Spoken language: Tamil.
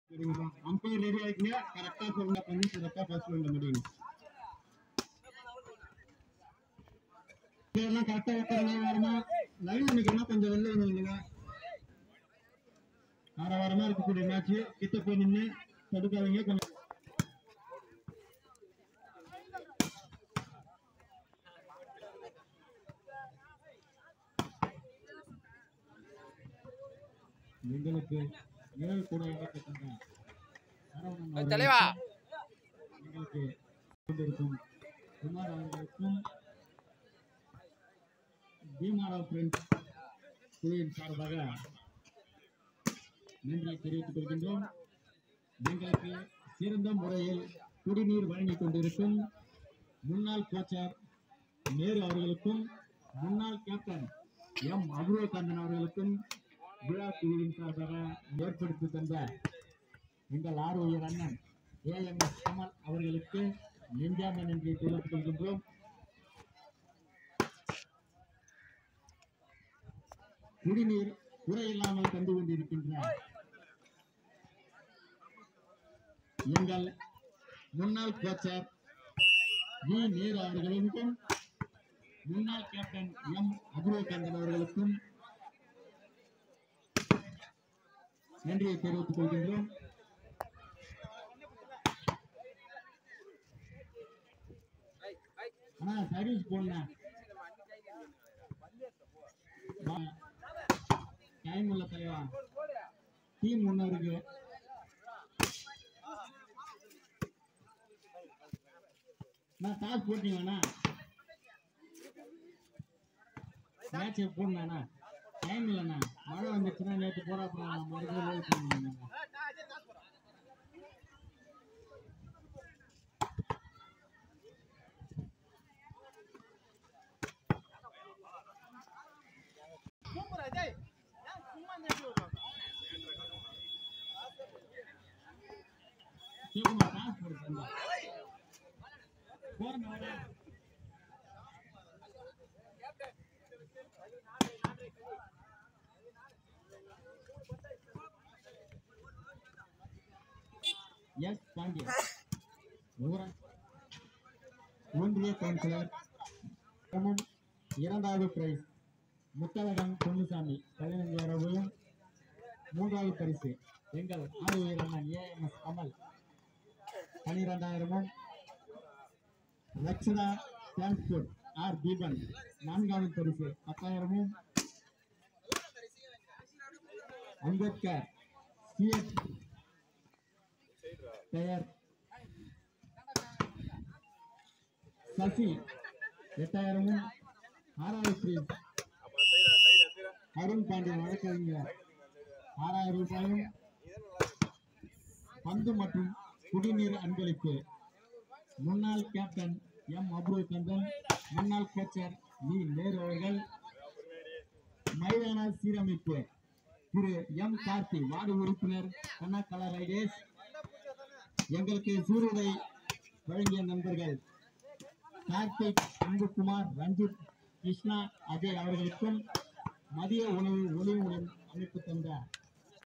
அம்பையர் ரெடி ஆகிங்க கரெக்டா சொல்லுங்க பண்ணி கரெக்டா ஃபர்ஸ்ட் பண்ண முடியும் எல்லாம் கரெக்டா வைக்கிறீங்க வரமா லைன் நிக்கணும் கொஞ்சம் வெளில வந்துருங்க ஆற வாரமா இருக்கக்கூடிய மேட்ச் கிட்ட போய் நின்று தடுக்காதீங்க கொஞ்சம் எங்களுக்கு நிழல் கூட இழக்கத்தங்க சரவணன் அவர்களுக்கும் தலைவா எங்களுக்கு கொண்டிருக்கும் குமார் அவர்களுக்கும் பீமாராவ் ஃப்ரெண்ட்ஸ் குழுவின் சார்பாக நன்றி தெரிவித்துக் கொள்கின்றோம் எங்களுக்கு சிறந்த முறையில் குடிநீர் வழங்கிக் கொண்டிருக்கும் முன்னாள் கோச்சர் நேரு அவர்களுக்கும் முன்னாள் கேப்டன் எம் அபுர்வகாந்தன் அவர்களுக்கும் விழா குழுவின் சார்பாக ஏற்படுத்தி தந்த எங்கள் ஆர்வலர் அண்ணன் ஏஎம்எஸ் கமல் அவர்களுக்கு நெஞ்சார்ந்த நன்றியை தெரிவித்துக் கொள்கின்றோம் குடிநீர் குறையில்லாமல் தந்து கொண்டிருக்கின்ற எங்கள் முன்னாள் கோச்சர் வி நேரு அவர்களுக்கும் முன்னாள் கேப்டன் எம் அபுர்வகாந்தன் அவர்களுக்கும் நன்றியை தெரிவித்துக் கொள்கின்றோம் அண்ணா சர்வீஸ் போடணும் டைம் இல்ல தலைவா டீம் ஒண்ணு இருக்கு நான் டாஸ் போட்டீங்கண்ணா மேட்ச் போடணும்ண்ணா டைம் இல்லைண்ணா மழை வந்துச்சுன்னா நேற்று போட அப்புறம் மறுபடியும் லேட் பண்ணுங்க கேக்குமா டாஸ் போடுங்க போறேன் எஸ் பாண்டியன் ஊரன் ஒன்றிய கவுன்சிலர் கிரமம் இரண்டாவது பிரைஸ் முத்தழகன் பொன்னுசாமி பதினைஞ்சாயிரம் ரூபாயும் மூன்றாவது பரிசு எங்கள் ஆறு அண்ணன் ஏஎம்எஸ் கமல் பனிரெண்டாயிரமும் லட்சணா டிரான்ஸ்போர்ட் ஆர் தீபன் நான்காவது பரிசு பத்தாயிரமும் அம்பேத்கர் சிஎஸ் பெயர் சசி எட்டாயிரமும் ஆறாவது பிரைஸ் அருண் பாண்டியன் வழக்கறிஞர் ஆறாயிரம் ரூபாயும் பந்து மற்றும் குடிநீர் அன்பளிப்பு முன்னாள் கேப்டன் எம் அப்துல் கந்தன் முன்னாள் கோச்சர் வி நேரு அவர்கள் மைதான சீரமைப்பு திரு எம் கார்த்தி வார்டு உறுப்பினர் கண்ணாக்கலா ரைடேஸ் எங்களுக்கு சூருடை வழங்கிய நண்பர்கள் கார்த்திக் அன்புகுமார் ரஞ்சித் கிருஷ்ணா அஜய் அவர்களுக்கும் மதிய உணவு ஒளிவுடன் அமைப்பு தந்த